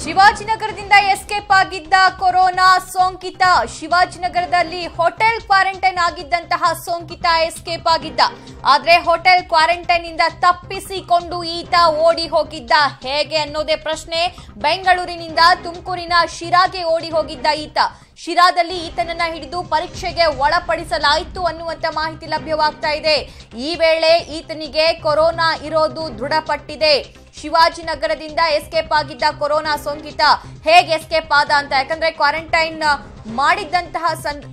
ಶಿವಾಜಿನಗರದಿಂದ escape ಆಗಿದ್ದ corona ಸೋಂಕಿತ ಶಿವಾಜಿನಗರದಲ್ಲಿ hotel quarantine ಆಗಿದ್ದಂತಹ ಸೋಂಕಿತ ಎಸ್ಕೇಪ್ ಆಗಿದ್ದ ಆದ್ರೆ ಹೋಟೆಲ್ ಕ್ವಾರಂಟೈನ್ ಇಂದ ತಪ್ಪಿಸಿಕೊಂಡು ಈತ ಓಡಿ ಹೋಗಿದ್ದ ಹೇಗೆ ಅನ್ನೋದೇ ಪ್ರಶ್ನೆ ಬೆಂಗಳೂರಿನಿಂದ ತುಮಕೂರಿನ ಶಿರಾಗೆ ಓಡಿ ಹೋಗಿದ್ದ ಈತ ಶಿರಾದಲ್ಲಿ ಈತನನ್ನ ಹಿಡಿದು ಪರೀಕ್ಷೆಗೆ ಒಳಪಡಿಸಲಾಯಿತು ಅನ್ನುವಂತ ಮಾಹಿತಿ ಲಭ್ಯವಾಗ್ತಾ ಇದೆ ಈ ವೇಳೆ ಈತನಿಗೆ ಕೊರೋನಾ ಇರೋದು ದೃಢಪಟ್ಟಿದೆ ಶಿವಾಜಿನಗರದಿಂದ ಎಸ್ಕೇಪ್ ಆಗಿದ್ದ ಕೊರೋನಾ ಸೋಂಕಿತ ಹೇಗೆ ಎಸ್ಕೇಪ್ ಆದ ಅಂತ ಯಾಕಂದ್ರೆ ಕ್ವಾರಂಟೈನ್ ಮಾಡಿದ್ದಂತಹ ಸಂದ್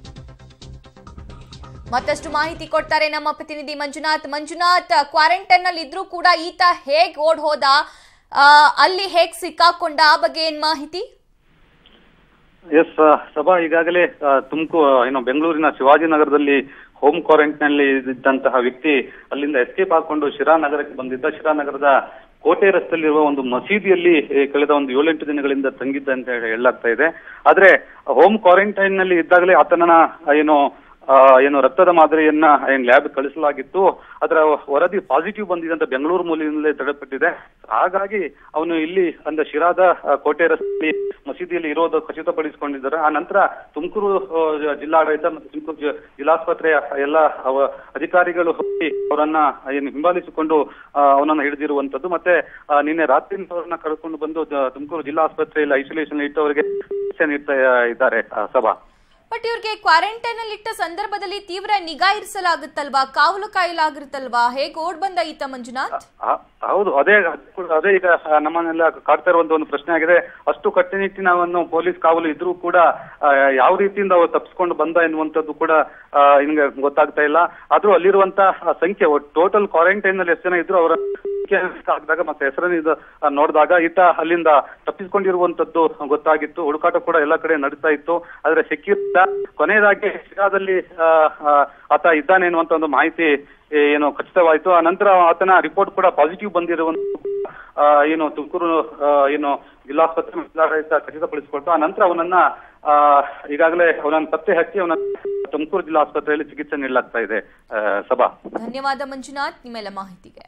ಮತ್ತಷ್ಟು ಮಾಹಿತಿ ಕೊಡ್ತಾರೆ ನಮ್ಮ ಪ್ರತಿನಿಧಿ ಮಂಜುನಾಥ್ ಮಂಜುನಾಥ್ ಕ್ವಾರಂಟೈನ್ ನಲ್ಲಿ ಇದ್ರೂ ಕೂಡ ಈತ ಹೇಗ್ ಓಡ್ ಹೋದ ಆ, ಅಲ್ಲಿ ಹೇಗ್ ಸಿಕ್ಕಾಕೊಂಡ ಆ ಬಗ್ಗೆ ಏನ್ ಮಾಹಿತಿ ಎಸ್ ಸಭಾ ಈಗಾಗಲೇ ತುಮಕೂರು ಏನು ಬೆಂಗಳೂರಿನ ಶಿವಾಜಿನಗರದಲ್ಲಿ ಹೋಮ್ ಕ್ವಾರಂಟೈನ್ ನಲ್ಲಿ ಇದ್ದಂತಹ ವ್ಯಕ್ತಿ ಅಲ್ಲಿಂದ ಎಸ್ಕೇಪ್ ಹಾಕೊಂಡು ಶಿರಾ ನಗರಕ್ಕೆ ಬಂದಿದ್ದ ಶಿರಾ ನಗರದ ಕೋಟೆ ರಸ್ತೆಯಲ್ಲಿರುವ ಒಂದು ಮಸೀದಿಯಲ್ಲಿ ಏ, ಕಳೆದ ಒಂದು ಏಳೆಂಟು ದಿನಗಳಿಂದ ತಂಗಿದ್ದ ಅಂತ ಹೇಳಿ ಹೇಳಲಾಗ್ತಾ ಇದೆ ಆದ್ರೆ ಹೋಮ್ ಕ್ವಾರಂಟೈನ್ ನಲ್ಲಿ ಇದ್ದಾಗಲೇ ಆತನ ಏನು ಆ, ಏನು ರಕ್ತದ ಮಾದರಿಯನ್ನ ಏನ್ ಲ್ಯಾಬ್ ಕಳಿಸಲಾಗಿತ್ತು ಅದರ ವರದಿ ಪಾಸಿಟಿವ್ ಬಂದಿದೆ ಅಂತ ಬೆಂಗಳೂರು ಮೂಲದಿಂದಲೇ ದೃಢಪಟ್ಟಿದೆ ಹಾಗಾಗಿ ಅವನು ಇಲ್ಲಿ ಅಂದ್ರೆ ಶಿರಾದ ಆ, ಕೋಟೆ ರಸ್ತೆಯಲ್ಲಿ ಮಸೀದಿಯಲ್ಲಿ ಇರೋದು ಖಚಿತಪಡಿಸಿಕೊಂಡಿದ್ದಾರೆ ಆ ನಂತರ ತುಮಕೂರು ಆ, ಜಿಲ್ಲಾಡಳಿತ ಮತ್ತು ತುಮಕೂರು ಜಿ- ಜಿಲ್ಲಾಸ್ಪತ್ರೆಯ ಎಲ್ಲ ಅವ ಅಧಿಕಾರಿಗಳು ಹೋಗಿ ಅವರನ್ನ ಏನು ಹಿಂಬಾಲಿಸಿಕೊಂಡು ಆ, ಅವನನ್ನ ಹಿಡಿದಿರುವಂತದ್ದು ಮತ್ತೆ ಆ, ನಿನ್ನೆ ರಾತ್ರಿ ಅವರನ್ನ ಕರ್ಕೊಂಡು ಬಂದು ಜ- ತುಮಕೂರು ಜಿಲ್ಲಾ ಆಸ್ಪತ್ರೆಯಲ್ಲಿ ಐಸೋಲೇಷನ್ ಇಟ್ಟವರಿಗೆ ಚಿಕಿತ್ಸೆ ನೀಡ್ತಾ ಇದ್ದಾರೆ ಆ, ಸಭಾ ಬಟ್ ಇವ್ರಿಗೆ ಕ್ವಾರಂಟೈನ್ ಅಲ್ಲಿ ಇಟ್ಟ ಸಂದರ್ಭದಲ್ಲಿ ತೀವ್ರ ನಿಗಾ ಇರಿಸಲಾಗುತ್ತಲ್ವಾ ಕಾವಲು ಕಾಯಲಾಗಿರುತ್ತಲ್ವಾ ಹೇಗ್ ಓಡ್ ಬಂದ ಈತ ಮಂಜುನಾಥ್ ಆ- ಹೌದು ಅದೇ ಅದ್ ಕೂಡ- ಅದೇ ಈಗ ಆ, ನಮ್ಮನ್ನೆಲ್ಲ ಕಾಡ್ತಾ ಇರುವಂತ ಒಂದು ಪ್ರಶ್ನೆ ಆಗಿದೆ ಅಷ್ಟು ಕಟ್ಟುನಿಟ್ಟಿನ ಒಂದು ಪೊಲೀಸ್ ಕಾವಲು ಇದ್ರೂ ಕೂಡ ಆ, ಯಾವ ರೀತಿಯಿಂದ ಅವರು ತಪ್ಪಿಸ್ಕೊಂಡು ಬಂದ ಎನ್ನುವಂಥದ್ದು ಕೂಡ ಆ, ನಿಮ್ಗೆ ಗೊತ್ತಾಗ್ತಾ ಇಲ್ಲ ಆದ್ರೂ ಅಲ್ಲಿರುವಂತ ಸಂಖ್ಯೆ ಟೋಟಲ್ ಕ್ವಾರಂಟೈನ್ ನಲ್ಲಿ ಎಷ್ಟು ಜನ ಇದ್ರು ಅವರ ಸಂಖ್ಯೆ ಹಾಕಿದಾಗ ಮತ್ತೆ ಹೆಸರನ್ನು ಇದು ಆ, ನೋಡಿದಾಗ ಈತ ಅಲ್ಲಿಂದ ತಪ್ಪಿಸ್ಕೊಂಡಿರುವಂತದ್ದು ಗೊತ್ತಾಗಿತ್ತು ಹುಡುಕಾಟ ಕೂಡ ಎಲ್ಲ ಕಡೆ ನಡೀತಾ ಇತ್ತು ಆದ್ರೆ ಸಿಕ್ಕಿಲ್ಲ ಕೊನೆಯದಾಗಿ ಶಿರಾದಲ್ಲಿ ಆ, ಆ, ಆತ ಇದ್ದಾನೆ ಎನ್ನುವಂತ ಒಂದು ಮಾಹಿತಿ ಏ, ಏನು ಖಚಿತವಾಯಿತು ಆ ನಂತರ ಆತನ ರಿಪೋರ್ಟ್ ಕೂಡ ಪಾಸಿಟಿವ್ ಬಂದಿರುವಂತ ಆ, ಏನು ತುಮಕೂರು ಆ, ಏನು ಜಿಲ್ಲಾಸ್ಪತ್ರೆ ಜಿಲ್ಲಾಡಳಿತ ಖಚಿತಪಡಿಸಿಕೊಟ್ಟು ಆ ನಂತರ ಅವನನ್ನ ಆ, ಈಗಾಗಲೇ ಅವನನ್ನ ಪತ್ತೆ ಹಚ್ಚಿ ಅವನ ತುಮಕೂರು ಜಿಲ್ಲಾ ಆಸ್ಪತ್ರೆಯಲ್ಲಿ ಚಿಕಿತ್ಸೆ ನೀಡಲಾಗ್ತಾ ಇದೆ ಆ, ಸಭಾ ಧನ್ಯವಾದ ಮಂಜುನಾಥ್ ನಿಮ್ಮೆಲ್ಲ ಮಾಹಿತಿಗೆ